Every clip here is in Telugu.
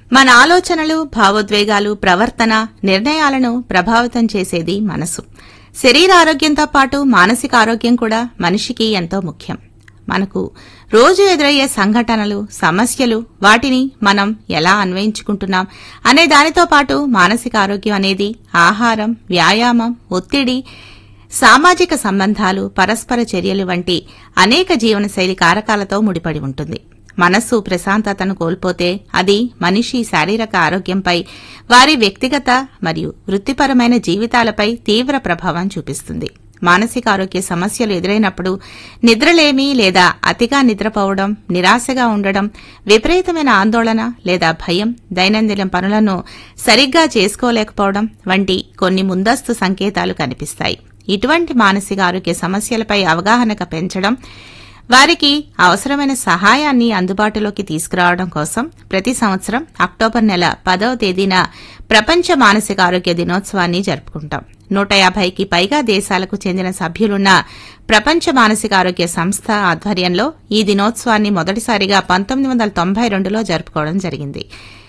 మన ఆలోచనలు భావోద్వేగాలు ప్రవర్తన నిర్ణయాలను ప్రభావితం చేసేది మనసు శరీర ఆరోగ్యంతో పాటు మానసిక ఆరోగ్యం కూడా మనిషికి ఎంతో ముఖ్యం మనకు రోజు ఎదురయ్యే సంఘటనలు సమస్యలు వాటిని మనం ఎలా అన్వయించుకుంటున్నాం అనే దానితో పాటు మానసిక ఆరోగ్యం అనేది ఆహారం వ్యాయామం ఒత్తిడి సామాజిక సంబంధాలు పరస్పర చర్యలు వంటి అనేక జీవనశైలి కారకాలతో ముడిపడి ఉంటుంది మనస్సు ప్రశాంతతను కోల్పోతే అది మనిషి శారీరక ఆరోగ్యంపై వారి వ్యక్తిగత మరియు వృత్తిపరమైన జీవితాలపై తీవ్ర ప్రభావం చూపిస్తుంది మానసిక ఆరోగ్య సమస్యలు ఎదురైనప్పుడు నిద్రలేమి లేదా అతిగా నిద్రపోవడం నిరాశగా ఉండడం విపరీతమైన ఆందోళన లేదా భయం దైనందిన పనులను సరిగ్గా చేసుకోలేకపోవడం వంటి కొన్ని ముందస్తు సంకేతాలు కనిపిస్తాయి ఇటువంటి మానసిక ఆరోగ్య సమస్యలపై అవగాహన పెంచడం వారికి అవసరమైన సహాయాన్ని అందుబాటులోకి తీసుకురావడం కోసం ప్రతి సంవత్సరం అక్టోబర్ నెల పదవ తేదీన ప్రపంచ మానసిక ఆరోగ్య దినోత్సవాన్ని జరుపుకుంటాం నూట యాభైకి పైగా దేశాలకు చెందిన సభ్యులున్న ప్రపంచ మానసిక ఆరోగ్య సంస్థ ఆధ్వర్యంలో ఈ దినోత్సవాన్ని మొదటిసారిగా పంతొమ్మిది వందల తొంభై రెండులో జరుపుకోవడం జరిగింది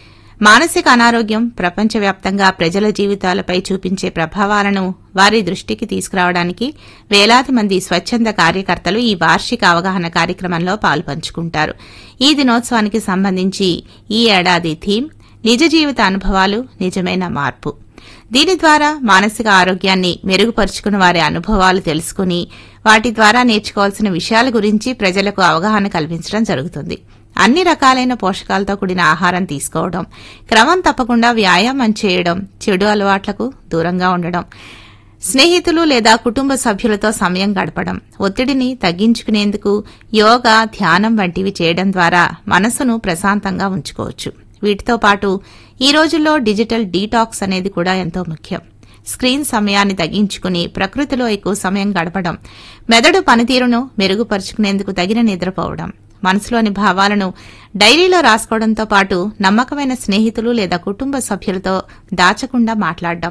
మానసిక అనారోగ్యం ప్రపంచవ్యాప్తంగా ప్రజల జీవితాలపై చూపించే ప్రభావాలను వారి దృష్టికి తీసుకురావడానికి వేలాది మంది స్వచ్ఛంద కార్యకర్తలు ఈ వార్షిక అవగాహన కార్యక్రమంలో పాల్పంచుకుంటారు ఈ దినోత్సవానికి సంబంధించి ఈ ఏడాది థీమ్ నిజ జీవిత అనుభవాలు నిజమైన మార్పు దీని ద్వారా మానసిక ఆరోగ్యాన్ని మెరుగుపరుచుకున్న వారి అనుభవాలు తెలుసుకుని వాటి ద్వారా నేర్చుకోవాల్సిన విషయాల గురించి ప్రజలకు అవగాహన కల్పించడం జరుగుతుంది అన్ని రకాలైన పోషకాలతో కూడిన ఆహారం తీసుకోవడం క్రమం తప్పకుండా వ్యాయామం చేయడం చెడు అలవాట్లకు దూరంగా ఉండడం స్నేహితులు లేదా కుటుంబ సభ్యులతో సమయం గడపడం ఒత్తిడిని తగ్గించుకునేందుకు యోగా ధ్యానం వంటివి చేయడం ద్వారా మనసును ప్రశాంతంగా ఉంచుకోవచ్చు వీటితో పాటు ఈ రోజుల్లో డిజిటల్ డీటాక్స్ అనేది కూడా ఎంతో ముఖ్యం స్క్రీన్ సమయాన్ని తగ్గించుకుని ప్రకృతిలో ఎక్కువ సమయం గడపడం మెదడు పనితీరును మెరుగుపరుచుకునేందుకు తగిన నిద్రపోవడం మనసులోని భావాలను డైరీలో రాసుకోవడంతో పాటు నమ్మకమైన స్నేహితులు లేదా కుటుంబ సభ్యులతో దాచకుండా మాట్లాడడం